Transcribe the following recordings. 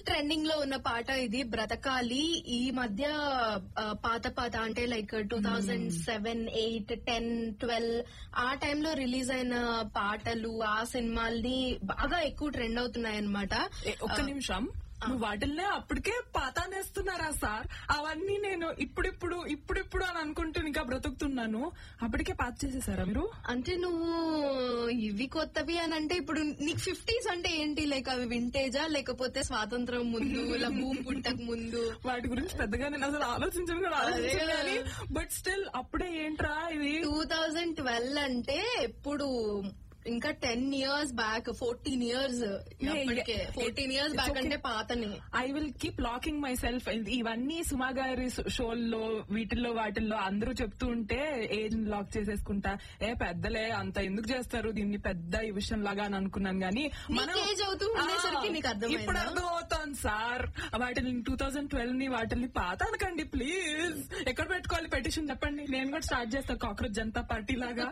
Trending లో ఉన్న పాట ఇది బ్రతకాలి ఈ మధ్య ఆ, పాత పాత అంటే like two thousand seven eight ten twelve ఆ టైంలో రిలీజ్ అయిన పాటలు ఆ సినిమాల్ని బాగా ఎక్కువ ట్రెండ్ అవుతున్నాయి అనమాట ఏ, ఒక్క నిమిషం నువ్వు వాటిల్నే అప్పటికే పాతానేస్తున్నారా సార్ అవన్నీ నేను ఇప్పుడిప్పుడు ఇప్పుడిప్పుడు అని అనుకుంటూ ఇంకా బ్రతుకుతున్నాను అప్పటికే పాత చేసేసారా మీరు అంటే నువ్వు ఇవి కొత్తవి అని అంటే ఇప్పుడు నీకు ఫిఫ్టీస్ అంటే ఏంటి లైక్ అవి వింటేజా లేకపోతే స్వాతంత్రం ముందు ఇలా భూమి పుట్టక ముందు వాటి గురించి పెద్దగా నేను అసలు ఆలోచించను కూడా ఆలోచించను అదే. కానీ బట్ స్టిల్ అప్పుడే ఏంట్రా ఇది టూ థౌజండ్ ట్వెల్వ్ అంటే ఎప్పుడు ఇంకా ten years back fourteen years అప్పటికే yeah. Fourteen years It's back okay. అంటే పాతని I will keep locking myself ఇవన్నీ సుమా గారి షోల్లో వీటిల్లో వాటిల్లో అందరూ చెప్తూ ఉంటే ఏజ్ లాక్ చేసేసుకుంటా ఏ పెద్దలే అంత ఎందుకు చేస్తారు దీన్ని పెద్ద ఈ విషయం లాగా అని అనుకున్నాను గానీ నీకు age అవుతూ ఉండేసరికి నీకు అర్థమైందా? ఇప్పుడు అర్థం అవుతాను సార్ వాటిని టూ థౌజండ్ ట్వెల్వ్ ని వాటిని పాత అనకండి ప్లీజ్ ఎక్కడ పెట్టుకోవాలి పెటిషన్ చెప్పండి నేను కూడా స్టార్ట్ చేస్తాను కాక్రోచ్ జనతా పార్టీ లాగా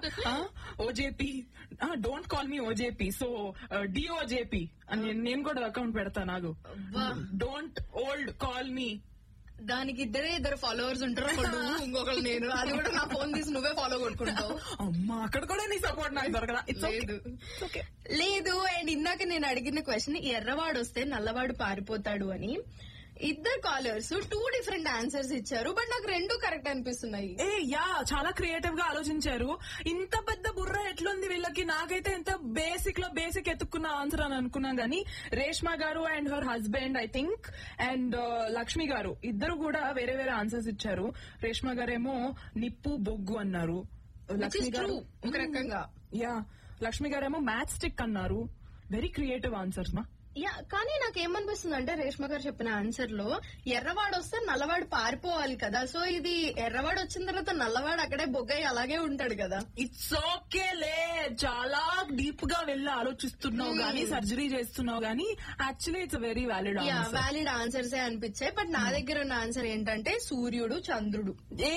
OJP don't call me OJP so DOJP అని నేను కూడా అకౌంట్ పెడతా నాకు అబ్బా. డోంట్ ఓల్డ్ కాల్ మీ దానికి ఇద్దరే ఇద్దరు ఫాలోవర్స్ ఉంటారు ఒకడు నువ్వు, ఇంకొకరు నేను అది కూడా నా ఫోన్ తీసి నువ్వే ఫాలో కొట్టుకుంటావు అమ్మా అక్కడ కూడా నీ సపోర్ట్ నాకు దొరకదా ఇట్స్ లేదు ఓకే లేదు అండ్ ఇందాక నేను అడిగిన క్వశ్చన్ ఎర్రవాడు వస్తే నల్లవాడు పారిపోతాడు అని ఇద్దరు కాలర్స్ టూ డిఫరెంట్ ఆన్సర్స్ ఇచ్చారు బట్ నాకు రెండు కరెక్ట్ అనిపిస్తున్నాయి ఏ యా చాలా క్రియేటివ్ గా ఆలోచించారు ఇంత పెద్ద బుర్ర ఎట్లుంది వీళ్ళకి నాకైతే ఎంత బేసిక్ లో బేసిక్ ఎత్తుక్కున్న ఆన్సర్ అని అనుకున్నాను కానీ Reshma garu and her husband I think and Lakshmi garu ఇద్దరు కూడా వేరే వేరే ఆన్సర్స్ ఇచ్చారు రేష్మా గారేమో నిప్పు బొగ్గు అన్నారు లక్ష్మి is గారు true, ఒక రకంగా. యా లక్ష్మి గారేమో మ్యాథ్ స్టిక్ అన్నారు వెరీ క్రియేటివ్ ఆన్సర్స్ మా యా కానీ నాకు ఏమనిపిస్తుంది అంటే రేష్మ గారు చెప్పిన ఆన్సర్ లో ఎర్రవాడు వస్తే నల్లవాడు పారిపోవాలి కదా సో ఇది ఎర్రవాడు వచ్చిన తర్వాత నల్లవాడు అక్కడే బొగ్గయ్య అలాగే ఉంటాడు కదా ఇట్స్ ఓకే లే చాలా డీప్ గా వెళ్ళి ఆలోచిస్తున్నావు గానీ సర్జరీ చేస్తున్నావు గానీ actually it's very valid yeah answer valid answers అనిపించాయి బట్ నా దగ్గర ఉన్న ఆన్సర్ ఏంటంటే సూర్యుడు చంద్రుడు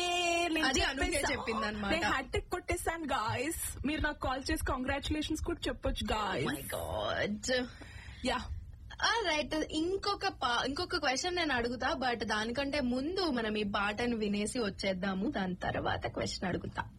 అది అనుకే చెప్పిందన్నమాట. హ్యాట్రిక్ కొట్టేసాను గాయస్ మీరు నాకు కాల్ చేసి కంగ్రాచులేషన్స్ కూడా చెప్పొచ్చు గాయస్ గాడ్ యా రైట్ ఇంకొక పా- ఇంకొక క్వశ్చన్ నేను అడుగుతా బట్ దానికంటే ముందు మనం ఈ పాటను వినేసి వచ్చేద్దాము దాని తర్వాత క్వశ్చన్ అడుగుతా